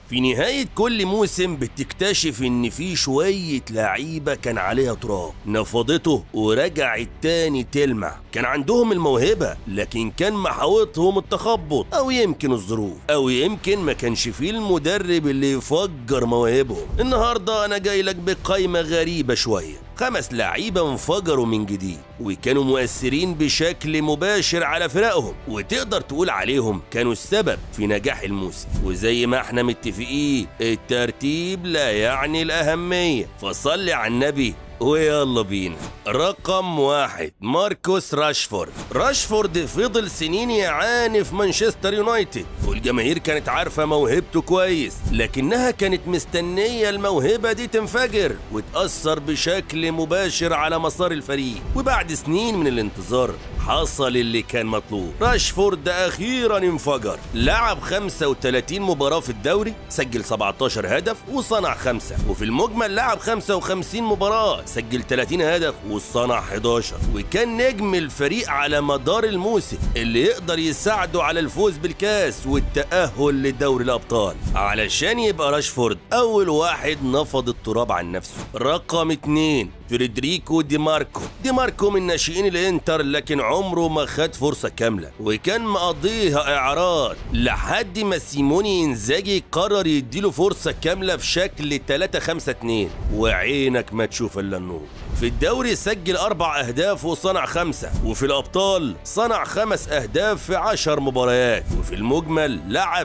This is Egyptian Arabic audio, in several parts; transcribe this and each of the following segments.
في نهاية كل موسم بتكتشف ان في شوية لعيبة كان عليها تراب نفضته ورجعت تاني تلمع كان عندهم الموهبة لكن كان محاوطهم التخبط او يمكن الظروف او يمكن ما كانش فيه المدرب اللي يفجر مواهبهم النهاردة انا جاي لك بقايمة غريبة شوية خمس لعيبة انفجروا من جديد وكانوا مؤثرين بشكل مباشر على فرقهم وتقدر تقول عليهم كانوا السبب في نجاح الموسم وزي ما احنا متفقين الترتيب لا يعني الأهمية فصلي على النبي ويلا بينا رقم واحد ماركوس راشفورد راشفورد فضل سنين يعاني في مانشستر يونايتد والجماهير كانت عارفة موهبته كويس لكنها كانت مستنية الموهبة دي تنفجر وتأثر بشكل مباشر على مسار الفريق وبعد سنين من الانتظار حصل اللي كان مطلوب راشفورد أخيرا انفجر لعب 35 مباراة في الدوري سجل 17 هدف وصنع خمسة وفي المجمل لعب 55 مباراة سجل 30 هدف وصنع 11 وكان نجم الفريق على مدار الموسم اللي يقدر يساعده على الفوز بالكاس والتأهل لدوري الأبطال علشان يبقى راشفورد أول واحد نفض التراب عن نفسه رقم اتنين فريدريكو دي ماركو دي ماركو من ناشئين الانتر لكن عمره ما خد فرصة كاملة وكان مقضيها اعراض لحد ما سيموني انزاجي قرر يديله فرصة كاملة في شكل 3 5 2 وعينك ما تشوف الا النور في الدوري سجل أربع أهداف وصنع خمسة وفي الأبطال صنع خمس أهداف في عشر مباريات وفي المجمل لعب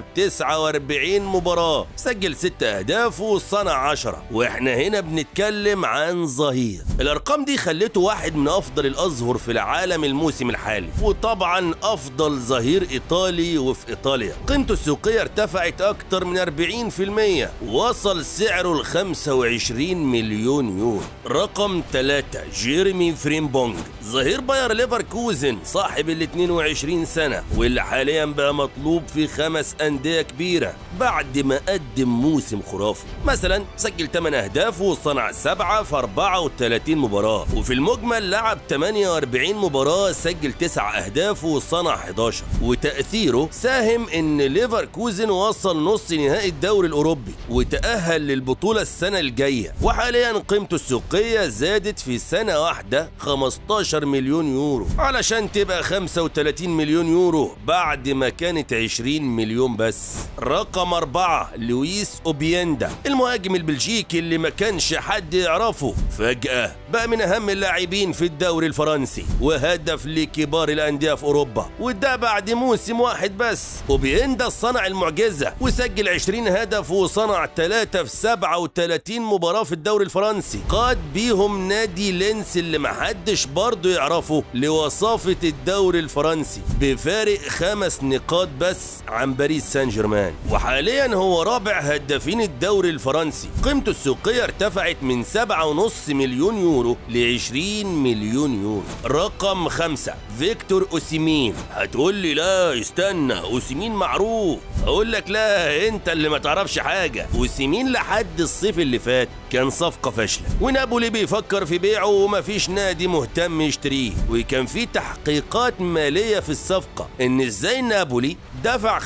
49 مباراة سجل ست أهداف وصنع عشرة وإحنا هنا بنتكلم عن ظهير الأرقام دي خلته واحد من أفضل الأظهر في العالم الموسم الحالي وطبعا أفضل ظهير إيطالي وفي إيطاليا قيمته السوقية ارتفعت أكتر من 40% وصل سعره ل 25 مليون يورو رقم 3 جيرمي فريمبونج ظهير باير ليفركوزن صاحب ال 22 سنة واللي حاليا بقى مطلوب في خمس أندية كبيرة بعد ما قدم موسم خرافي مثلا سجل 8 أهداف وصنع 7 في 34 مباراة وفي المجمل لعب 48 مباراة سجل 9 أهداف وصنع 11 وتأثيره ساهم إن ليفركوزن وصل نص نهائي الدوري الأوروبي وتأهل للبطولة السنة الجاية وحاليا قيمته السوقية زادت في سنة واحدة 15 مليون يورو علشان تبقى 35 مليون يورو بعد ما كانت 20 مليون بس رقم أربعة لويس أوبيندا المهاجم البلجيكي اللي ما كانش حد يعرفه فجأة بقى من أهم اللاعبين في الدوري الفرنسي وهدف لكبار الأندية في أوروبا وده بعد موسم واحد بس أوبيندا صنع المعجزة وسجل 20 هدف وصنع 3 في 37 مباراة في الدوري الفرنسي قاد بيهم نادي لينس اللي محدش برضه يعرفه لوصافة الدوري الفرنسي بفارق خمس نقاط بس عن باريس سان جيرمان وحاليا هو رابع هدافين الدوري الفرنسي قيمته السوقية ارتفعت من 7.5 مليون يورو ل 20 مليون يورو رقم خمسة فيكتور أوسيمين هتقول لي لا استنى أوسيمين معروف اقول لك لا انت اللي ما تعرفش حاجه وسيمين لحد الصيف اللي فات كان صفقه فاشله ونابولي بيفكر في بيعه ومفيش نادي مهتم يشتريه وكان في تحقيقات ماليه في الصفقه ان ازاي نابولي دفع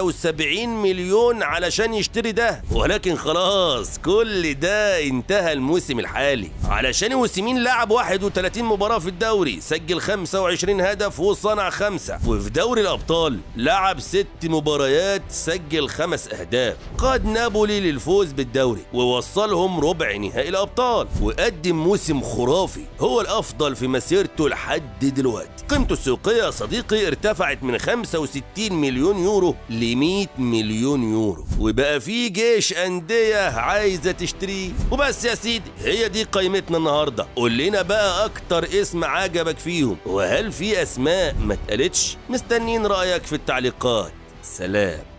75 مليون علشان يشتري ده ولكن خلاص كل ده انتهى الموسم الحالي علشان وسيمين لعب 31 مباراه في الدوري سجل 25 هدف وصنع خمسه وفي دوري الابطال لعب ست مباريات سجل خمس أهداف قاد نابولي للفوز بالدوري ووصلهم ربع نهائي الأبطال وقدم موسم خرافي هو الأفضل في مسيرته لحد دلوقتي قيمته السوقية يا صديقي ارتفعت من 65 مليون يورو ل 100 مليون يورو وبقى في جيش أندية عايزة تشتريه وبس يا سيدي هي دي قيمتنا النهاردة قول لنا بقى أكتر اسم عجبك فيهم وهل في أسماء ما اتقالتش مستنين رأيك في التعليقات سلام